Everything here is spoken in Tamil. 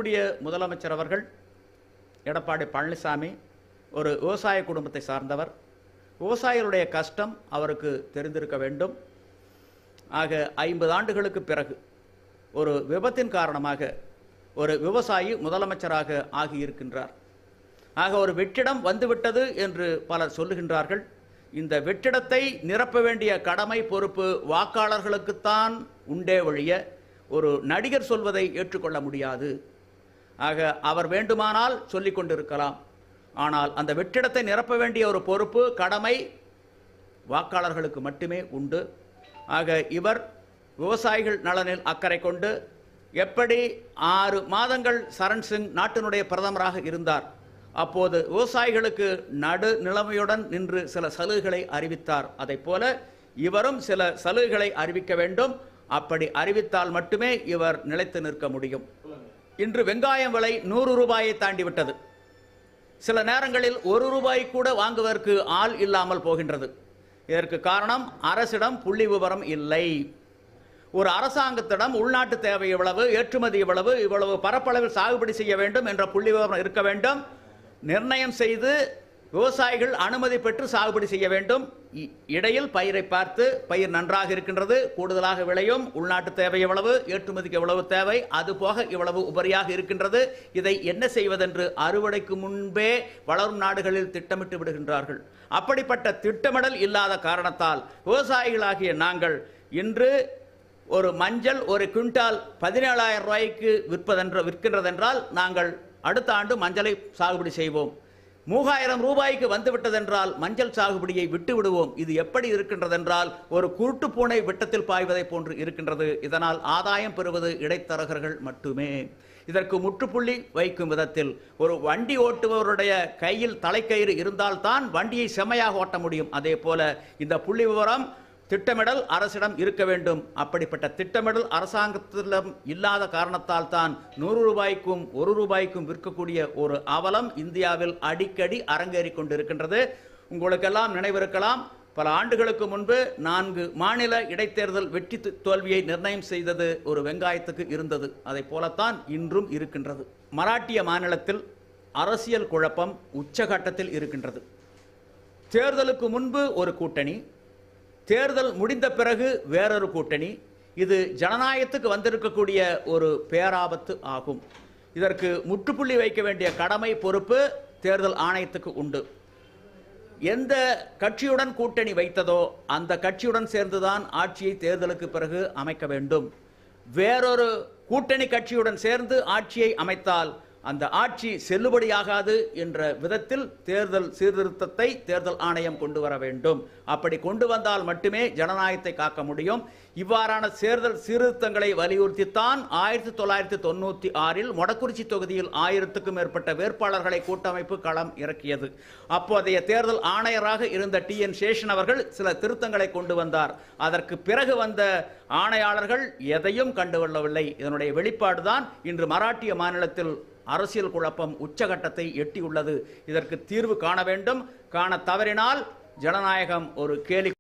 இருக்கக்கூடிய முதலமைச்சர் அவர்கள் எடப்பாடி பழனிசாமி ஒரு விவசாய குடும்பத்தை சார்ந்தவர் விவசாயிகளுடைய கஷ்டம் அவருக்கு தெரிந்திருக்க வேண்டும் ஆக ஐம்பது ஆண்டுகளுக்கு பிறகு ஒரு விபத்தின் காரணமாக ஒரு விவசாயி முதலமைச்சராக ஆகியிருக்கின்றார் ஆக ஒரு வெற்றிடம் வந்துவிட்டது என்று பலர் சொல்லுகின்றார்கள் இந்த வெற்றிடத்தை நிரப்ப வேண்டிய கடமை பொறுப்பு வாக்காளர்களுக்குத்தான் உண்டே ஒழிய ஒரு நடிகர் சொல்வதை ஏற்றுக்கொள்ள முடியாது ஆக அவர் வேண்டுமானால் சொல்லிக் கொண்டிருக்கலாம் ஆனால் அந்த வெற்றிடத்தை நிரப்ப வேண்டிய ஒரு பொறுப்பு கடமை வாக்காளர்களுக்கு மட்டுமே உண்டு ஆக இவர் விவசாயிகள் நலனில் அக்கறை கொண்டு எப்படி ஆறு மாதங்கள் சரண் சிங் நாட்டினுடைய பிரதமராக இருந்தார் அப்போது விவசாயிகளுக்கு நடு நிலைமையுடன் நின்று சில சலுகைகளை அறிவித்தார் அதைப் போல இவரும் சில சலுகைகளை அறிவிக்க வேண்டும் அப்படி அறிவித்தால் மட்டுமே இவர் நிலைத்து நிற்க முடியும் இன்று வெங்காயம் விலை நூறு ரூபாயை தாண்டி விட்டது சில நேரங்களில் ஒரு ரூபாய் கூட வாங்குவதற்கு ஆள் இல்லாமல் போகின்றது இதற்கு காரணம் அரசிடம் புள்ளி விவரம் இல்லை ஒரு அரசாங்கத்திடம் உள்நாட்டு தேவை இவ்வளவு ஏற்றுமதி இவ்வளவு இவ்வளவு பரப்பளவில் சாகுபடி செய்ய வேண்டும் என்ற புள்ளி விவரம் இருக்க வேண்டும் நிர்ணயம் செய்து விவசாயிகள் அனுமதி பெற்று சாகுபடி செய்ய வேண்டும் இ- இடையில் பயிரை பார்த்து பயிர் நன்றாக இருக்கின்றது கூடுதலாக விளையும் உள்நாட்டு தேவை எவ்வளவு ஏற்றுமதிக்கு எவ்வளவு தேவை அது போக இவ்வளவு உபரியாக இருக்கின்றது இதை என்ன செய்வதென்று அறுவடைக்கு முன்பே வளரும் நாடுகளில் திட்டமிட்டு விடுகின்றார்கள் அப்படிப்பட்ட திட்டமிடல் இல்லாத காரணத்தால் விவசாயிகளாகிய நாங்கள் இன்று ஒரு மஞ்சள் ஒரு குவிண்டால் பதினேழாயிரம் ரூபாய்க்கு விற்பதென்ற விற்கின்றதென்றால் நாங்கள் அடுத்த ஆண்டு மஞ்சளை சாகுபடி செய்வோம் மூவாயிரம் ரூபாய்க்கு வந்துவிட்டதென்றால் மஞ்சள் சாகுபடியை விட்டு விடுவோம் இது எப்படி இருக்கின்றதென்றால் ஒரு குருட்டு பூனை விட்டத்தில் பாய்வதை போன்று இருக்கின்றது இதனால் ஆதாயம் பெறுவது இடைத்தரகர்கள் மட்டுமே இதற்கு முற்றுப்புள்ளி வைக்கும் விதத்தில் ஒரு வண்டி ஓட்டுபவருடைய கையில் தலைக்கயிறு இருந்தால்தான் வண்டியை செம்மையாக ஓட்ட முடியும் அதே போல இந்த புள்ளி விவரம் திட்டமிடல் அரசிடம் இருக்க வேண்டும் அப்படிப்பட்ட திட்டமிடல் அரசாங்கத்திடம் இல்லாத காரணத்தால் தான் நூறு ரூபாய்க்கும் ஒரு ரூபாய்க்கும் விற்கக்கூடிய ஒரு அவலம் இந்தியாவில் அடிக்கடி அரங்கேறிக் கொண்டிருக்கின்றது உங்களுக்கெல்லாம் நினைவிருக்கலாம் பல ஆண்டுகளுக்கு முன்பு நான்கு மாநில இடைத்தேர்தல் வெற்றி து- தோல்வியை நிர்ணயம் செய்தது ஒரு வெங்காயத்துக்கு இருந்தது அதை போலத்தான் இன்றும் இருக்கின்றது மராட்டிய மாநிலத்தில் அரசியல் குழப்பம் உச்சகட்டத்தில் இருக்கின்றது தேர்தலுக்கு முன்பு ஒரு கூட்டணி தேர்தல் முடிந்த பிறகு வேறொரு கூட்டணி இது ஜனநாயகத்துக்கு வந்திருக்கக்கூடிய ஒரு பேராபத்து ஆகும் இதற்கு முற்றுப்புள்ளி வைக்க வேண்டிய கடமை பொறுப்பு தேர்தல் ஆணையத்துக்கு உண்டு எந்த கட்சியுடன் கூட்டணி வைத்ததோ அந்த கட்சியுடன் சேர்ந்துதான் ஆட்சியை தேர்தலுக்கு பிறகு அமைக்க வேண்டும் வேறொரு கூட்டணி கட்சியுடன் சேர்ந்து ஆட்சியை அமைத்தால் அந்த ஆட்சி செல்லுபடியாகாது என்ற விதத்தில் தேர்தல் சீர்திருத்தத்தை தேர்தல் ஆணையம் கொண்டு வர வேண்டும் அப்படி கொண்டு வந்தால் மட்டுமே ஜனநாயகத்தை காக்க முடியும் இவ்வாறான தேர்தல் சீர்திருத்தங்களை வலியுறுத்தித்தான் ஆயிரத்தி தொள்ளாயிரத்தி தொண்ணூற்றி ஆறில் மொடக்குறிச்சி தொகுதியில் ஆயிரத்துக்கும் மேற்பட்ட வேட்பாளர்களை கூட்டமைப்பு களம் இறக்கியது அப்போதைய தேர்தல் ஆணையராக இருந்த டி என் சேஷன் அவர்கள் சில திருத்தங்களை கொண்டு வந்தார் அதற்கு பிறகு வந்த ஆணையாளர்கள் எதையும் கண்டுகொள்ளவில்லை இதனுடைய வெளிப்பாடுதான் இன்று மராட்டிய மாநிலத்தில் அரசியல் குழப்பம் உச்சகட்டத்தை எட்டியுள்ளது இதற்கு தீர்வு காண வேண்டும் காண தவறினால் ஜனநாயகம் ஒரு கேலி